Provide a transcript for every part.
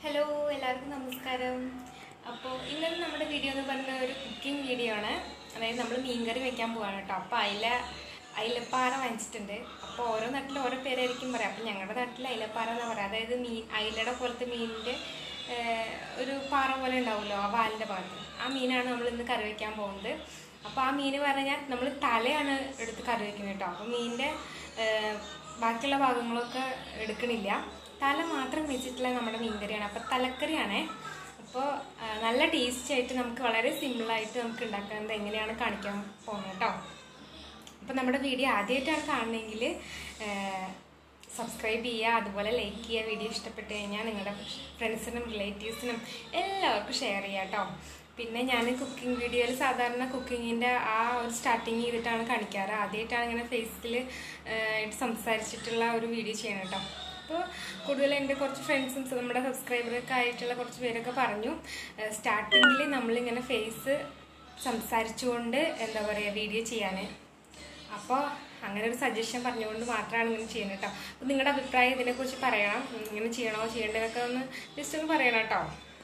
hello എല്ലാവർക്കും നമസ്കാരം അപ്പോൾ ഇന്നത്തെ നമ്മുടെ വീഡിയോ എന്ന് പറഞ്ഞ ഒരു കുക്കിംഗ് വീഡിയോ ആണ് അതായത് നമ്മൾ മീൻകറി വെക്കാൻ പോവാണ് കേട്ടോ അപ്പോൾ അയില അയിലപ്പാറ വാങ്ങിച്ചിട്ടുണ്ട് അപ്പോൾ ഓരോ നാട്ടിൽ ഓരോ പേരായിരിക്കും പറയാം അപ്പോൾ ഞങ്ങളുടെ നാട്ടിൽ അയിലപ്പാറ എന്ന് പറയാം അതായത് മീൻ അയിലയുടെ പോലത്തെ മീനിൻ്റെ ഒരു പാറ പോലെ ഉണ്ടാവുമല്ലോ ആ വാലിൻ്റെ ഭാഗത്ത് ആ മീനാണ് നമ്മൾ ഇന്ന് കറി വെക്കാൻ പോകുന്നത് അപ്പോൾ ആ മീൻ പറഞ്ഞാൽ നമ്മൾ തലയാണ് എടുത്ത് കറി വെക്കുന്നത് കേട്ടോ അപ്പോൾ മീനിൻ്റെ ബാക്കിയുള്ള ഭാഗങ്ങളൊക്കെ എടുക്കണില്ല തല മാത്രം വെച്ചിട്ടുള്ള നമ്മുടെ മീൻകറിയാണ് അപ്പോൾ തലക്കറിയാണേ അപ്പോൾ നല്ല ടേസ്റ്റി ആയിട്ട് നമുക്ക് വളരെ സിമ്പിളായിട്ട് നമുക്ക് ഉണ്ടാക്കുന്നത് എങ്ങനെയാണ് കാണിക്കാൻ പോകുന്നത് കേട്ടോ അപ്പോൾ നമ്മുടെ വീഡിയോ ആദ്യമായിട്ടാണ് കാണണമെങ്കിൽ സബ്സ്ക്രൈബ് ചെയ്യുക അതുപോലെ ലൈക്ക് ചെയ്യുക വീഡിയോ ഇഷ്ടപ്പെട്ട് കഴിഞ്ഞാൽ നിങ്ങളുടെ ഫ്രണ്ട്സിനും റിലേറ്റീവ്സിനും എല്ലാവർക്കും ഷെയർ ചെയ്യുക കേട്ടോ പിന്നെ ഞാൻ കുക്കിംഗ് വീഡിയോയിൽ സാധാരണ കുക്കിങ്ങിൻ്റെ ആ ഒരു സ്റ്റാർട്ടിങ് ചെയ്തിട്ടാണ് കാണിക്കാറ് ആദ്യമായിട്ടാണ് ഇങ്ങനെ ഫേസിൽ സംസാരിച്ചിട്ടുള്ള ഒരു വീഡിയോ ചെയ്യണം കേട്ടോ അപ്പോൾ കൂടുതൽ എൻ്റെ കുറച്ച് ഫ്രണ്ട്സും നമ്മുടെ സബ്സ്ക്രൈബറൊക്കെ ആയിട്ടുള്ള കുറച്ച് പേരൊക്കെ പറഞ്ഞു സ്റ്റാർട്ടിങ്ങിൽ നമ്മളിങ്ങനെ ഫേസ് സംസാരിച്ചുകൊണ്ട് എന്താ പറയുക വീഡിയോ ചെയ്യാൻ അപ്പോൾ അങ്ങനെ ഒരു സജഷൻ പറഞ്ഞുകൊണ്ട് മാത്രമാണ് ഇങ്ങനെ ചെയ്യുന്നത് കേട്ടോ അപ്പോൾ നിങ്ങളുടെ അഭിപ്രായം ഇതിനെക്കുറിച്ച് പറയണം ഇങ്ങനെ ചെയ്യണോ ചെയ്യേണ്ടതൊക്കെ ഒന്ന് ജസ്റ്റ് ഒന്ന് പറയണം കേട്ടോ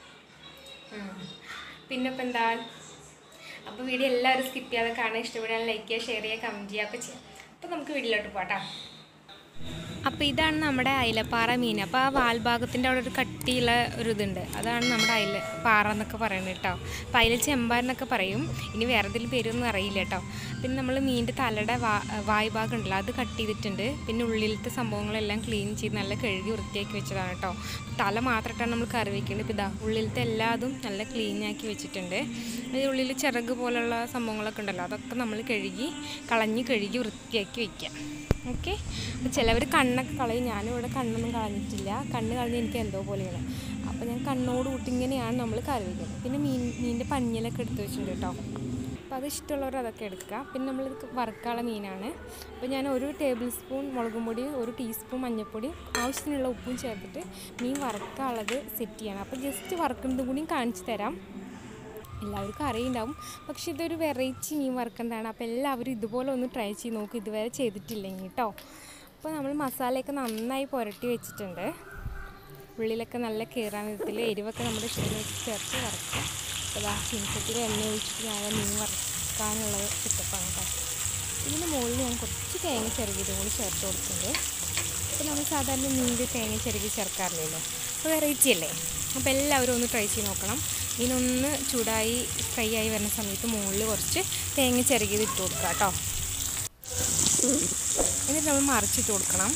പിന്നെ ഇപ്പം എന്താ അപ്പോൾ വീഡിയോ എല്ലാവരും സ്കിപ്പ് ചെയ്യാതെ കാണാൻ ഇഷ്ടപ്പെടാൻ ലൈക്ക് ചെയ്യുക ഷെയർ ചെയ്യുക കമൻറ്റ് ചെയ്യുക ഒക്കെ ചെയ്യാം അപ്പോൾ നമുക്ക് വീഡിയോയിലോട്ട് പോകാം അപ്പോൾ ഇതാണ് നമ്മുടെ അയിലപ്പാറ മീൻ അപ്പോൾ ആ വാൽഭാഗത്തിൻ്റെ അവിടെ ഒരു കട്ടിയുള്ള ഒരു ഇതുണ്ട് അതാണ് നമ്മുടെ അയില പാറ എന്നൊക്കെ പറയുന്നത് കേട്ടോ അപ്പോൾ അയില ചെമ്പാരെന്നൊക്കെ പറയും ഇനി വേറെ എന്തെങ്കിലും പേരൊന്നും അറിയില്ല കേട്ടോ പിന്നെ നമ്മൾ മീനിൻ്റെ തലയുടെ വാ വായ്ഭാഗം ഉണ്ടല്ലോ അത് കട്ട് ചെയ്തിട്ടുണ്ട് പിന്നെ ഉള്ളിലത്തെ സംഭവങ്ങളെല്ലാം ക്ലീൻ ചെയ്ത് നല്ല കഴുകി വൃത്തിയാക്കി വെച്ചതാണ് കേട്ടോ തല മാത്രമായിട്ടാണ് നമ്മൾ കറി വയ്ക്കുന്നത് ഇപ്പോൾ ഇതാ ഉള്ളിലത്തെ എല്ലാതും നല്ല ക്ലീൻ ആക്കി വെച്ചിട്ടുണ്ട് ഈ ഉള്ളിൽ ചിറക് പോലുള്ള സംഭവങ്ങളൊക്കെ ഉണ്ടല്ലോ അതൊക്കെ നമ്മൾ കഴുകി കളഞ്ഞ് കഴുകി വൃത്തിയാക്കി വയ്ക്കുക ഓക്കെ അപ്പോൾ ചിലവർ കണ്ണൊക്കെ കളയും ഞാനിവിടെ കണ്ണൊന്നും കളഞ്ഞിട്ടില്ല കണ്ണ് കളഞ്ഞ് എനിക്ക് എന്തോ പോലെയാണ് അപ്പോൾ ഞാൻ കണ്ണോട് കൂട്ടി ഇങ്ങനെയാണ് നമ്മൾ കറി വയ്ക്കുന്നത് പിന്നെ മീൻ മീനിൻ്റെ പഞ്ഞിലൊക്കെ എടുത്ത് വെച്ചിട്ടുണ്ട് കേട്ടോ അപ്പോൾ അത് ഇഷ്ടമുള്ളവർ അതൊക്കെ എടുക്കുക പിന്നെ നമ്മളിത് വറുക്കാനുള്ള മീനാണ് അപ്പോൾ ഞാൻ ഒരു ടേബിൾ സ്പൂൺ മുളകും പൊടി ഒരു ടീസ്പൂൺ മഞ്ഞൾപ്പൊടി ആവശ്യത്തിനുള്ള ഉപ്പും ചേർത്തിട്ട് മീൻ വറുക്കാനുള്ളത് സെറ്റ് ചെയ്യണം അപ്പോൾ ജസ്റ്റ് വറുക്കുന്നതും കൂടിയും കാണിച്ചു തരാം എല്ലാവർക്കും അറിയുണ്ടാവും പക്ഷെ ഇതൊരു വെറൈറ്റി മീൻ വറുക്കുന്നതാണ് അപ്പോൾ എല്ലാവരും ഇതുപോലെ ഒന്ന് ട്രൈ ചെയ്ത് നോക്കും ഇതുവരെ ചെയ്തിട്ടില്ലെങ്കിൽ കേട്ടോ അപ്പോൾ നമ്മൾ മസാലയൊക്കെ നന്നായി പുരട്ടി വെച്ചിട്ടുണ്ട് ഉള്ളിലൊക്കെ നല്ല കീറാൻ വിധത്തിൽ എരിവൊക്കെ നമ്മുടെ ഇഷ്ടത്തിന് വെച്ച് ചേർത്ത് വറുക്കുക അപ്പോൾ ആ ചീനച്ചട്ടിയിൽ എണ്ണ ഒഴിച്ചിട്ട് ഞാൻ മീൻ വറുക്കാനുള്ള സെറ്റപ്പാണ് കേട്ടോ ഇതിന് മുകളിൽ ഞാൻ കുറച്ച് തേങ്ങ ചെറുകിയതും കൂടി ചേർത്ത് കൊടുക്കുന്നുണ്ട് അപ്പോൾ നമ്മൾ സാധാരണ മീനിൽ തേങ്ങ ചെറുകി ചേർക്കാറില്ലല്ലോ അപ്പോൾ വെറൈറ്റി അല്ലേ അപ്പോൾ എല്ലാവരും ഒന്ന് ട്രൈ ചെയ്ത് നോക്കണം മീനൊന്ന് ചൂടായി ഫ്രൈ ആയി വരുന്ന സമയത്ത് മുകളിൽ കുറച്ച് തേങ്ങ ചിരകിയത് ഇട്ട് കൊടുക്കുക കേട്ടോ എന്നിട്ട് നമ്മൾ മറിച്ചിട്ട് കൊടുക്കണം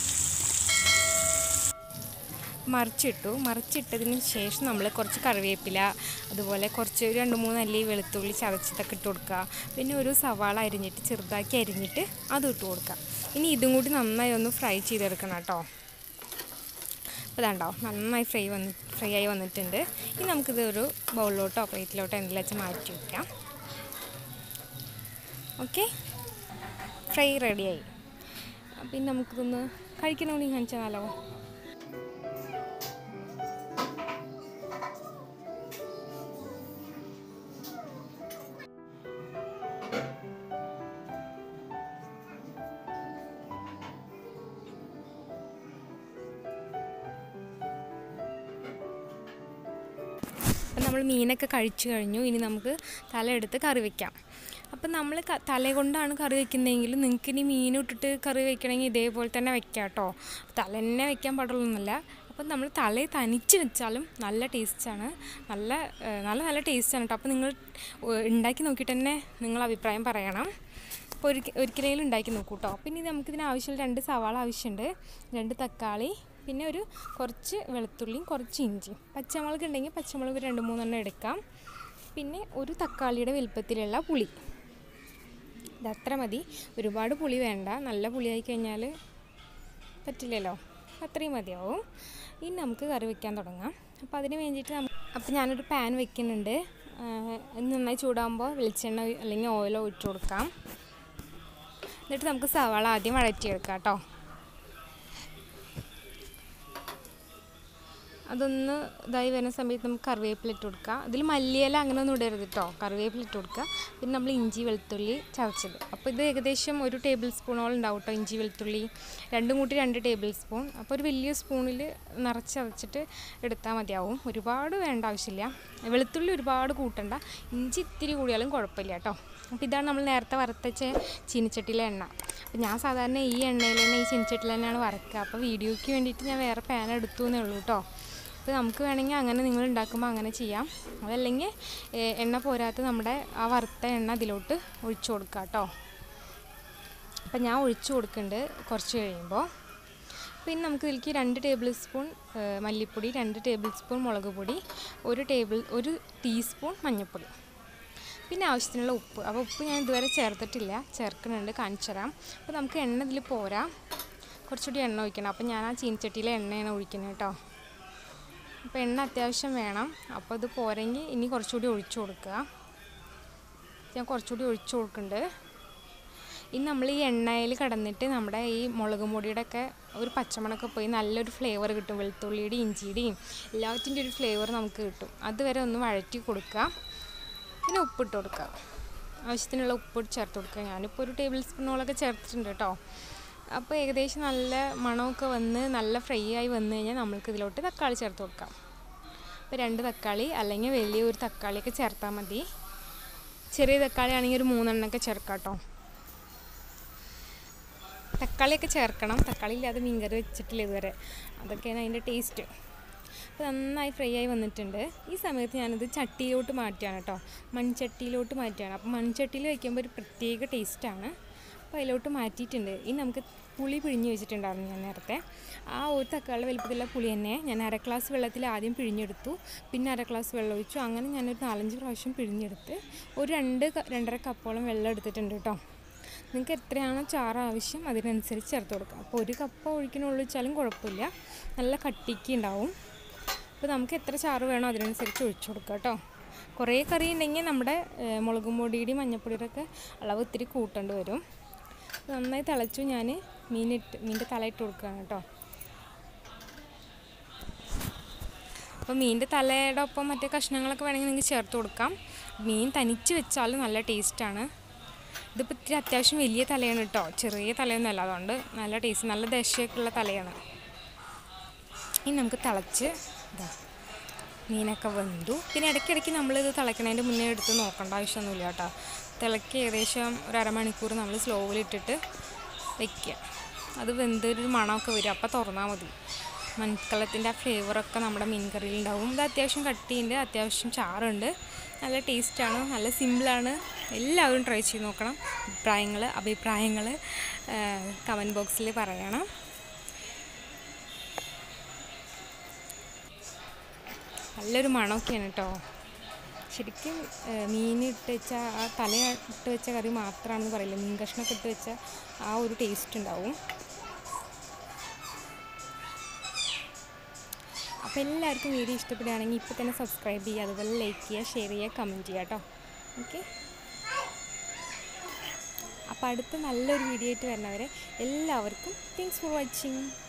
മറിച്ചിട്ടു മറിച്ചിട്ടതിന് ശേഷം നമ്മൾ കുറച്ച് കറിവേപ്പില അതുപോലെ കുറച്ച് രണ്ട് മൂന്ന് അല്ലി വെളുത്തുള്ളി ചതച്ചതൊക്കെ ഇട്ട് കൊടുക്കുക പിന്നെ ഒരു സവാള അരിഞ്ഞിട്ട് ചെറുതാക്കി അരിഞ്ഞിട്ട് അതും ഇട്ട് കൊടുക്കുക ഇനി ഇതും കൂടി നന്നായി ഒന്ന് ഫ്രൈ ചെയ്തെടുക്കണം കേട്ടോ അപ്പോൾ ഇതാണ്ടോ നന്നായി ഫ്രൈ വന്ന് ഫ്രൈ ആയി വന്നിട്ടുണ്ട് ഇനി നമുക്കിത് ഒരു ബൗളിലോട്ടോ പ്ലേറ്റിലോട്ടോ എന്തെങ്കിലും വെച്ച് മാറ്റി വയ്ക്കാം ഓക്കെ ഫ്രൈ റെഡിയായി പിന്നെ നമുക്കിതൊന്ന് കഴിക്കണമെങ്കിൽ കാണിച്ചാലോ അപ്പം നമ്മൾ മീനൊക്കെ കഴിച്ചു കഴിഞ്ഞു ഇനി നമുക്ക് തല എടുത്ത് കറി വെക്കാം അപ്പം നമ്മൾ തല കൊണ്ടാണ് കറി വെക്കുന്നതെങ്കിൽ നിങ്ങൾക്ക് ഇനി മീൻ ഇട്ടിട്ട് കറി വെക്കണമെങ്കിൽ ഇതേപോലെ തന്നെ വെക്കാം കേട്ടോ തല തന്നെ വെക്കാൻ പാടുള്ളൊന്നുമില്ല അപ്പം നമ്മൾ തല തനിച്ച് വെച്ചാലും നല്ല ടേസ്റ്റാണ് നല്ല നല്ല നല്ല ടേസ്റ്റാണ് കേട്ടോ അപ്പോൾ നിങ്ങൾ ഉണ്ടാക്കി നോക്കിയിട്ട് തന്നെ നിങ്ങൾ അഭിപ്രായം പറയണം അപ്പോൾ ഒരിക്കൽ ഒരിക്കലെങ്കിലും ഉണ്ടാക്കി നോക്കൂ കേട്ടോ പിന്നെ ഇത് നമുക്കിതിന് ആവശ്യമുള്ള രണ്ട് സവാള ആവശ്യമുണ്ട് രണ്ട് തക്കാളി പിന്നെ ഒരു കുറച്ച് വെളുത്തുള്ളിയും കുറച്ച് ഇഞ്ചിയും പച്ചമുളക് ഉണ്ടെങ്കിൽ പച്ചമുളക് രണ്ട് മൂന്നെണ്ണം എടുക്കാം പിന്നെ ഒരു തക്കാളിയുടെ വലുപ്പത്തിലുള്ള പുളി ഇതത്ര മതി ഒരുപാട് പുളി വേണ്ട നല്ല പുളിയായി കഴിഞ്ഞാൽ പറ്റില്ലല്ലോ അത്രയും മതിയാവും ഇനി നമുക്ക് കറി വെക്കാൻ തുടങ്ങാം അപ്പോൾ അതിന് വേണ്ടിയിട്ട് നമുക്ക് അപ്പോൾ ഞാനൊരു പാൻ വെക്കുന്നുണ്ട് നന്നായി ചൂടാകുമ്പോൾ വെളിച്ചെണ്ണ അല്ലെങ്കിൽ ഓയിലോ ഇട്ട് കൊടുക്കാം എന്നിട്ട് നമുക്ക് സവാള ആദ്യം വഴറ്റിയെടുക്കാം കേട്ടോ അതൊന്ന് ഇതായി വരുന്ന സമയത്ത് നമുക്ക് കറിവേപ്പില ഇട്ട് കൊടുക്കുക അതിൽ മല്ലിയില അങ്ങനെ ഒന്നും ഇടരുത് കേട്ടോ കറിവേപ്പില ഇട്ട് കൊടുക്കുക പിന്നെ നമ്മൾ ഇഞ്ചി വെളുത്തുള്ളി ചതച്ചത് അപ്പോൾ ഇത് ഏകദേശം ഒരു ടേബിൾ സ്പൂണോളം ഉണ്ടാവും കേട്ടോ ഇഞ്ചി വെളുത്തുള്ളി രണ്ടും കൂട്ടി രണ്ട് ടേബിൾ സ്പൂൺ അപ്പോൾ ഒരു വലിയ സ്പൂണിൽ നിറച്ച് ചതച്ചിട്ട് എടുത്താൽ മതിയാവും ഒരുപാട് വേണ്ട ആവശ്യമില്ല വെളുത്തുള്ളി ഒരുപാട് കൂട്ടണ്ട ഇഞ്ചി ഇത്തിരി കൂടിയാലും കുഴപ്പമില്ല കേട്ടോ അപ്പോൾ ഇതാണ് നമ്മൾ നേരത്തെ വറുത്തച്ച ചീനിച്ചട്ടിയിലെ എണ്ണ അപ്പോൾ ഞാൻ സാധാരണ ഈ എണ്ണയിൽ തന്നെ ഈ ചീനിച്ചട്ടിയിൽ തന്നെയാണ് വറക്കുക അപ്പോൾ വീഡിയോയ്ക്ക് വേണ്ടിയിട്ട് ഞാൻ വേറെ പാൻ എടുത്തു എന്നേ ഉള്ളൂ കേട്ടോ അപ്പോൾ നമുക്ക് വേണമെങ്കിൽ അങ്ങനെ നിങ്ങൾ ഉണ്ടാക്കുമ്പോൾ അങ്ങനെ ചെയ്യാം അതല്ലെങ്കിൽ ഏഹ്, എണ്ണ പോരാത്ത നമ്മുടെ ആ വറുത്ത എണ്ണ അതിലോട്ട് ഒഴിച്ചു കൊടുക്കുക കേട്ടോ അപ്പം ഞാൻ ഒഴിച്ചു കൊടുക്കുന്നുണ്ട് കുറച്ച് കഴിയുമ്പോൾ പിന്നെ നമുക്ക് ഇതിലേക്ക് രണ്ട് ടേബിൾ സ്പൂൺ ഏഹ്, മല്ലിപ്പൊടി രണ്ട് ടേബിൾ സ്പൂൺ മുളക് പൊടി ഒരു ടേബിൾ ഒരു ടീസ്പൂൺ മഞ്ഞൾപ്പൊടി പിന്നെ ആവശ്യത്തിനുള്ള ഉപ്പ് അപ്പോൾ ഉപ്പ് ഞാൻ ഇതുവരെ ചേർത്തിട്ടില്ല ചേർക്കുന്നുണ്ട് കാണിച്ചു തരാം അപ്പോൾ നമുക്ക് എണ്ണ ഇതിൽ പോരാ കുറച്ചുകൂടി എണ്ണ ഒഴിക്കണം അപ്പോൾ ഞാൻ ആ ചീനിച്ചട്ടിയിലെ എണ്ണയാണ് ഒഴിക്കുന്നത് കേട്ടോ അപ്പോൾ എണ്ണ അത്യാവശ്യം വേണം അപ്പോൾ ഇത് പോരെങ്കിൽ ഇനി കുറച്ചുകൂടി ഒഴിച്ചു കൊടുക്കുക ഞാൻ കുറച്ചുകൂടി ഒഴിച്ചു കൊടുക്കുന്നുണ്ട് ഇനി നമ്മൾ ഈ എണ്ണയിൽ കടന്നിട്ട് നമ്മുടെ ഈ മുളക് പൊടിയുടെ ഒക്കെ ഒരു പച്ചമണൊക്കെ പോയി നല്ലൊരു ഫ്ലേവർ കിട്ടും വെളുത്തുള്ളിയുടെയും ഇഞ്ചിയുടെയും എല്ലാത്തിൻ്റെ ഒരു ഫ്ലേവർ നമുക്ക് കിട്ടും അതുവരെ ഒന്ന് വഴറ്റി കൊടുക്കുക പിന്നെ ഉപ്പിട്ട് കൊടുക്കുക ആവശ്യത്തിനുള്ള ഉപ്പ് ചേർത്ത് കൊടുക്കുക ഞാനിപ്പോൾ ഒരു ടേബിൾ സ്പൂണോളൊക്കെ ചേർത്തിട്ടുണ്ട് കേട്ടോ അപ്പോൾ ഏകദേശം നല്ല മണമൊക്കെ വന്ന് നല്ല ഫ്രൈ ആയി വന്നു കഴിഞ്ഞാൽ നമ്മൾക്ക് ഇതിലോട്ട് തക്കാളി ചേർത്ത് കൊടുക്കാം അപ്പോൾ രണ്ട് തക്കാളി അല്ലെങ്കിൽ വലിയ ഒരു തക്കാളിയൊക്കെ ചേർത്താൽ മതി ചെറിയ തക്കാളി ആണെങ്കിൽ ഒരു മൂന്നെണ്ണമൊക്കെ ചേർക്കാം കേട്ടോ തക്കാളിയൊക്കെ ചേർക്കണം തക്കാളി ഇല്ലാതെ മീൻകറി വെച്ചിട്ടില്ല ഇതുവരെ അതൊക്കെയാണ് അതിൻ്റെ ടേസ്റ്റ് അപ്പോൾ നന്നായി ഫ്രൈ ആയി വന്നിട്ടുണ്ട് ഈ സമയത്ത് ഞാനത് ചട്ടിയിലോട്ട് മാറ്റുകയാണ് കേട്ടോ മൺചട്ടിയിലോട്ട് മാറ്റുകയാണ് അപ്പോൾ മൺചട്ടിയിൽ വയ്ക്കുമ്പോൾ ഒരു പ്രത്യേക ടേസ്റ്റാണ് അപ്പോൾ അതിലോട്ട് മാറ്റിയിട്ടുണ്ട് ഇനി നമുക്ക് പുളി പിഴിഞ്ഞ് വെച്ചിട്ടുണ്ടായിരുന്നു ഞാൻ നേരത്തെ ആ ഒരു തക്കാളി വലുപ്പത്തിലുള്ള പുളി തന്നെ ഞാൻ അര ഗ്ലാസ് വെള്ളത്തിൽ ആദ്യം പിഴിഞ്ഞെടുത്തു പിന്നെ അര ഗ്ലാസ് വെള്ളം ഒഴിച്ചു അങ്ങനെ ഞാനൊരു നാലഞ്ച് പ്രാവശ്യം പിഴിഞ്ഞെടുത്ത് ഒരു രണ്ട് ക- രണ്ടര കപ്പോളം വെള്ളം എടുത്തിട്ടുണ്ട് കേട്ടോ നിങ്ങൾക്ക് എത്രയാണോ ചാറ് ആവശ്യം അതിനനുസരിച്ച് ചേർത്ത് കൊടുക്കാം അപ്പോൾ ഒരു കപ്പ് ഒഴിക്കണുള്ളൂ വെച്ചാലും കുഴപ്പമില്ല നല്ല കട്ടിക്ക് ഉണ്ടാവും അപ്പോൾ നമുക്ക് എത്ര ചാറ് വേണോ അതിനനുസരിച്ച് ഒഴിച്ചു കൊടുക്കാം കേട്ടോ കുറേ കറി ഉണ്ടെങ്കിൽ നമ്മുടെ ഏഹ്, മുളകും പൊടിയുടെയും മഞ്ഞപ്പൊടിയുടെ ഒക്കെ അളവ് ഇത്തിരി കൂട്ടേണ്ടി വരും അപ്പോൾ നന്നായി തിളച്ചു ഞാൻ മീനിട്ട് മീനിൻ്റെ തലയിട്ട് കൊടുക്കുകയാണ് കേട്ടോ അപ്പോൾ മീനിൻ്റെ തലയുടെ ഒപ്പം മറ്റേ കഷ്ണങ്ങളൊക്കെ വേണമെങ്കിൽ നിങ്ങൾക്ക് ചേർത്ത് കൊടുക്കാം മീൻ തനിച്ച് വെച്ചാലും നല്ല ടേസ്റ്റാണ് ഇതിപ്പോൾ ഇത്തിരി അത്യാവശ്യം വലിയ തലയാണ് കേട്ടോ ചെറിയ തലയൊന്നുമല്ല അതുകൊണ്ട് നല്ല ടേസ്റ്റ് നല്ല ദശയൊക്കെ ഉള്ള തലയാണ് ഇനി നമുക്ക് തിളച്ച് ഇതാ മീനൊക്കെ വെന്തു പിന്നെ ഇടയ്ക്കിടയ്ക്ക് നമ്മളിത് തിളയ്ക്കണതിൻ്റെ മുന്നേ എടുത്ത് നോക്കേണ്ട ആവശ്യമൊന്നുമില്ല കേട്ടോ തിളക്കി ഏകദേശം ഒരു അരമണിക്കൂർ നമ്മൾ സ്ലോവിലിട്ടിട്ട് വെക്കുക അത് വെന്തൊരു മണമൊക്കെ വരും അപ്പോൾ തുറന്നാൽ മതി മൺകലത്തിൻ്റെ ആ ഫ്ലേവറൊക്കെ നമ്മുടെ മീൻ കറിയിൽ ഉണ്ടാവും ഇത് അത്യാവശ്യം കട്ടിയുണ്ട് അത്യാവശ്യം ചാറുണ്ട് നല്ല ടേസ്റ്റാണ് നല്ല സിമ്പിളാണ് എല്ലാവരും ട്രൈ ചെയ്ത് നോക്കണം അഭിപ്രായങ്ങൾ അഭിപ്രായങ്ങൾ കമൻറ്റ് ബോക്സിൽ പറയണം നല്ലൊരു മണമൊക്കെയാണ് കേട്ടോ ശരിക്കും ഏഹ്, മീൻ ഇട്ട് വെച്ച ആ തല ഇട്ട് വെച്ച കറി മാത്രമാണെന്ന് പറയില്ല മീൻ കഷ്ണമൊക്കെ ഇട്ട് വെച്ച ആ ഒരു ടേസ്റ്റ് ഉണ്ടാവും അപ്പോൾ എല്ലാവർക്കും വീഡിയോ ഇഷ്ടപ്പെടുകയാണെങ്കിൽ ഇപ്പോൾ തന്നെ സബ്സ്ക്രൈബ് ചെയ്യുക അതുപോലെ ലൈക്ക് ചെയ്യുക ഷെയർ ചെയ്യുക കമൻറ്റ് ചെയ്യുക കേട്ടോ ഓക്കെ അപ്പോൾ അടുത്ത നല്ലൊരു വീഡിയോ ആയിട്ട് വരുന്നവരെ എല്ലാവർക്കും താങ്ക്സ് ഫോർ വാച്ചിങ്